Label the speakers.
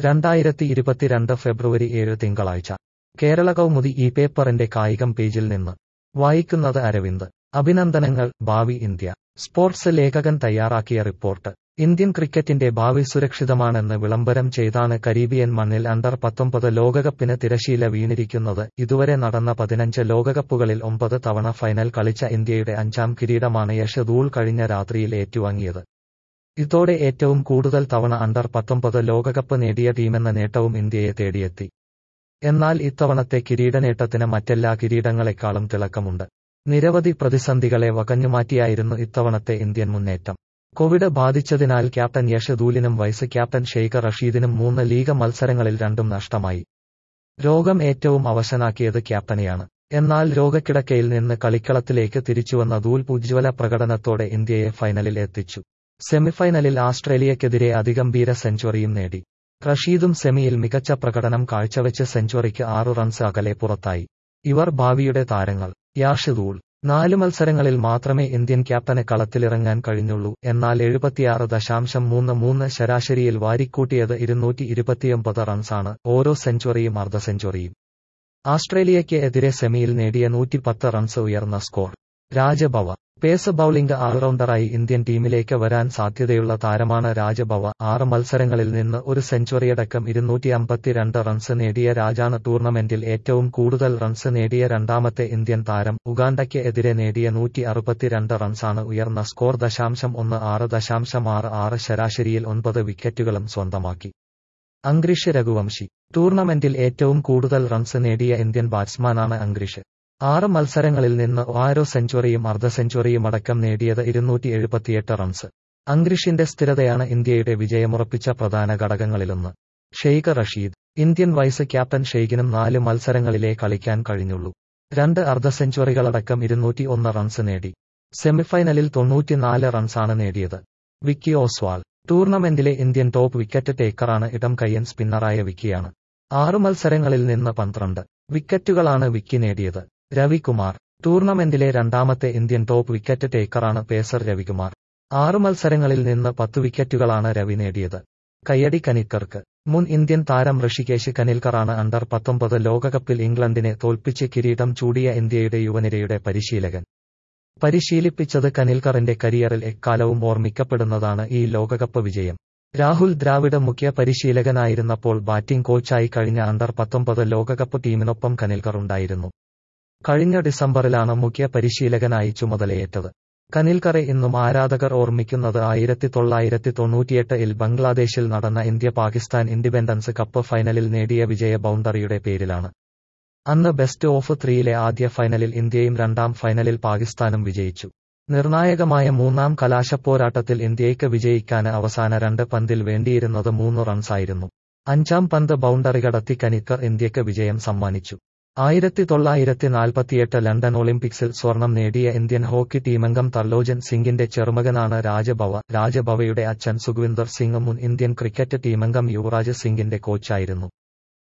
Speaker 1: രണ്ടായിരത്തി ഇരുപത്തിരണ്ട് ഫെബ്രുവരി ഏഴ് തിങ്കളാഴ്ച കേരള കൗമുദി ഈ പേപ്പറിന്റെ കായികം പേജിൽ നിന്ന് വായിക്കുന്നത് അരവിന്ദ് അഭിനന്ദനങ്ങൾ ഭാവി ഇന്ത്യ സ്പോർട്സ് ലേഖകൻ തയ്യാറാക്കിയ റിപ്പോർട്ട് ഇന്ത്യൻ ക്രിക്കറ്റിന്റെ ഭാവി സുരക്ഷിതമാണെന്ന് വിളംബരം ചെയ്താണ് കരീബിയൻ മണ്ണിൽ അണ്ടർ പത്തൊമ്പത് ലോകകപ്പിന് തിരശീല വീണിരിക്കുന്നത് ഇതുവരെ നടന്ന പതിനഞ്ച് ലോകകപ്പുകളിൽ ഒമ്പത് തവണ ഫൈനൽ കളിച്ച ഇന്ത്യയുടെ അഞ്ചാം കിരീടമാണ് യശ് ധൂൾ കഴിഞ്ഞ രാത്രിയിൽ ഏറ്റുവാങ്ങിയത് ഇതോടെ ഏറ്റവും കൂടുതൽ തവണ അണ്ടർ പത്തൊമ്പത് ലോകകപ്പ് നേടിയ ടീമെന്ന നേട്ടവും ഇന്ത്യയെ തേടിയെത്തി എന്നാൽ ഇത്തവണത്തെ കിരീടനേട്ടത്തിന് മറ്റെല്ലാ കിരീടങ്ങളെക്കാളും തിളക്കമുണ്ട് നിരവധി പ്രതിസന്ധികളെ വകഞ്ഞുമാറ്റിയായിരുന്നു ഇത്തവണത്തെ ഇന്ത്യൻ മുന്നേറ്റം കോവിഡ് ബാധിച്ചതിനാൽ ക്യാപ്റ്റൻ യഷ് ധൂലിനും വൈസ് ക്യാപ്റ്റൻ ഷെയ്ഖ് റഷീദിനും മൂന്ന് ലീഗ് മത്സരങ്ങളിൽ രണ്ടും നഷ്ടമായി രോഗം ഏറ്റവും അവശനാക്കിയത് ക്യാപ്റ്റനെയാണ് എന്നാൽ രോഗക്കിടക്കയിൽ നിന്ന് കളിക്കളത്തിലേക്ക് തിരിച്ചുവന്ന ധൂൽ ഉജ്ജ്വല പ്രകടനത്തോടെ ഇന്ത്യയെ ഫൈനലിൽ എത്തിച്ചു സെമിഫൈനലിൽ ആസ്ട്രേലിയക്കെതിരെ അതിഗംഭീര സെഞ്ചുറിയും നേടി റഷീദും സെമിയിൽ മികച്ച പ്രകടനം കാഴ്ചവെച്ച് സെഞ്ചുറിക്ക് ആറു റൺസ് അകലെ പുറത്തായി ഇവർ ഭാവിയുടെ താരങ്ങൾ യാഷ് ധൂൾ നാല് മത്സരങ്ങളിൽ മാത്രമേ ഇന്ത്യൻ ക്യാപ്റ്റന് കളത്തിലിറങ്ങാൻ കഴിഞ്ഞുള്ളൂ എന്നാൽ എഴുപത്തിയാറ് ദശാംശം മൂന്ന് മൂന്ന് ശരാശരിയിൽ വാരിക്കൂട്ടിയത് ഇരുന്നൂറ്റി ഇരുപത്തിയൊമ്പത് റൺസാണ് ഓരോ സെഞ്ചുറിയും അർദ്ധ സെഞ്ചുറിയും ആസ്ട്രേലിയയ്ക്ക് എതിരെ സെമിയിൽ നേടിയ നൂറ്റിപ്പത്ത് റൺസ് ഉയർന്ന സ്കോർ രാജഭവ പേസ് ബൌളിംഗ് ഓൾറൗണ്ടറായി ഇന്ത്യൻ ടീമിലേക്ക് വരാൻ സാധ്യതയുള്ള താരമാണ് രാജഭവ ആറ് മത്സരങ്ങളിൽ നിന്ന് ഒരു സെഞ്ചുറിയടക്കം ഇരുന്നൂറ്റി അമ്പത്തിരണ്ട് റൺസ് നേടിയ രാജാണ് ടൂർണമെന്റിൽ ഏറ്റവും കൂടുതൽ റൺസ് നേടിയ രണ്ടാമത്തെ ഇന്ത്യൻ താരം ഉഗാണ്ടയ്ക്ക് എതിരെ നേടിയ നൂറ്റി അറുപത്തിരണ്ട് റൺസാണ് ഉയർന്ന സ്കോർ ദശാംശം ഒന്ന് ആറ് ദശാംശം ആറ് ആറ് ശരാശരിയിൽ ഒൻപത് വിക്കറ്റുകളും സ്വന്തമാക്കി അങ്ക്രിഷ് രഘുവംശി ടൂർണമെന്റിൽ ഏറ്റവും കൂടുതൽ റൺസ് നേടിയ ഇന്ത്യൻ ബാറ്റ്സ്മാനാണ് അങ്ക്രിഷ് ആറ് മത്സരങ്ങളിൽ നിന്ന് ആരോ സെഞ്ചുറിയും അർദ്ധ സെഞ്ചുറിയും അടക്കം നേടിയത് ഇരുന്നൂറ്റി എഴുപത്തിയെട്ട് റൺസ് അങ്ക്രിഷിന്റെ സ്ഥിരതയാണ് ഇന്ത്യയുടെ വിജയമുറപ്പിച്ച പ്രധാന ഘടകങ്ങളിലൊന്ന് Sheikh Rasheed Indian vice captain ഷെയ്ഖിനും നാല് മത്സരങ്ങളിലേ കളിക്കാൻ കഴിഞ്ഞുള്ളൂ രണ്ട് അർദ്ധ സെഞ്ചുറികളടക്കം ഇരുന്നൂറ്റി ഒന്ന് റൺസ് നേടി സെമിഫൈനലിൽ തൊണ്ണൂറ്റിനാല് റൺസാണ് നേടിയത് വിക്കി ഓസ്വാൾ ടൂർണമെന്റിലെ ഇന്ത്യൻ ടോപ്പ് വിക്കറ്റ് ടേക്കറാണ് ഇടം കയ്യൻ സ്പിന്നറായ വിക്കിയാണ് ആറു മത്സരങ്ങളിൽ നിന്ന് പന്ത്രണ്ട് വിക്കറ്റുകളാണ് വിക്കി നേടിയത് രവികുമാർ ടൂർണമെന്റിലെ രണ്ടാമത്തെ ഇന്ത്യൻ ടോപ്പ് വിക്കറ്റ് ടേക്കറാണ് പേസർ രവികുമാർ ആറു മത്സരങ്ങളിൽ നിന്ന് പത്ത് വിക്കറ്റുകളാണ് രവി നേടിയത് കയ്യടി കനിൽക്കർക്ക് മുൻ ഇന്ത്യൻ താരം ഋഷികേശ് കനിൽക്കറാണ് അണ്ടർ പത്തൊമ്പത് ലോകകപ്പിൽ ഇംഗ്ലണ്ടിനെ തോൽപ്പിച്ച് കിരീടം ചൂടിയ ഇന്ത്യയുടെ യുവനിരയുടെ പരിശീലകൻ പരിശീലിപ്പിച്ചത് കനിൽക്കറിന്റെ കരിയറിൽ എക്കാലവും ഓർമ്മിക്കപ്പെടുന്നതാണ് ഈ ലോകകപ്പ് വിജയം രാഹുൽ ദ്രാവിഡ് മുഖ്യ പരിശീലകനായിരുന്നപ്പോൾ ബാറ്റിംഗ് കോച്ചായി കഴിഞ്ഞ അണ്ടർ പത്തൊമ്പത് ലോകകപ്പ് ടീമിനൊപ്പം കനിൽക്കർ ഉണ്ടായിരുന്നു കഴിഞ്ഞ ഡിസംബറിലാണ് മുഖ്യ പരിശീലകനായി ചുമതലയേറ്റത് കനിൽക്കറെ ഇന്നും ആരാധകർ ഓർമ്മിക്കുന്നത് ആയിരത്തി തൊള്ളായിരത്തി തൊണ്ണൂറ്റിയെട്ട് ഇൽ ബംഗ്ലാദേശിൽ നടന്ന ഇന്ത്യ പാകിസ്ഥാൻ ഇൻഡിപെൻഡൻസ് കപ്പ് ഫൈനലിൽ നേടിയ വിജയ ബൗണ്ടറിയുടെ പേരിലാണ് അന്ന് ബെസ്റ്റ് ഓഫ് ത്രീയിലെ ആദ്യ ഫൈനലിൽ ഇന്ത്യയും രണ്ടാം ഫൈനലിൽ പാകിസ്ഥാനും വിജയിച്ചു നിർണായകമായ മൂന്നാം കലാശപ്പോരാട്ടത്തിൽ ഇന്ത്യയ്ക്ക് വിജയിക്കാൻ അവസാന രണ്ട് പന്തിൽ വേണ്ടിയിരുന്നത് മൂന്ന് റൺസായിരുന്നു അഞ്ചാം പന്ത് ബൗണ്ടറി കടത്തി കനിക്കർ ഇന്ത്യക്ക് വിജയം സമ്മാനിച്ചു ആയിരത്തി തൊള്ളായിരത്തി നാൽപ്പത്തിയെട്ട് ലണ്ടൻ ഒളിമ്പിക്സിൽ സ്വർണം നേടിയ ഇന്ത്യൻ ഹോക്കി ടീമംഗം തർലോജൻ സിംഗിന്റെ ചെറുമകനാണ് രാജഭവ രാജഭവയുടെ അച്ഛൻ സുഖ്വിന്ദർ സിംഗ് മുൻ ഇന്ത്യൻ ക്രിക്കറ്റ് ടീമംഗം യുവറാജ് സിംഗിന്റെ കോച്ചായിരുന്നു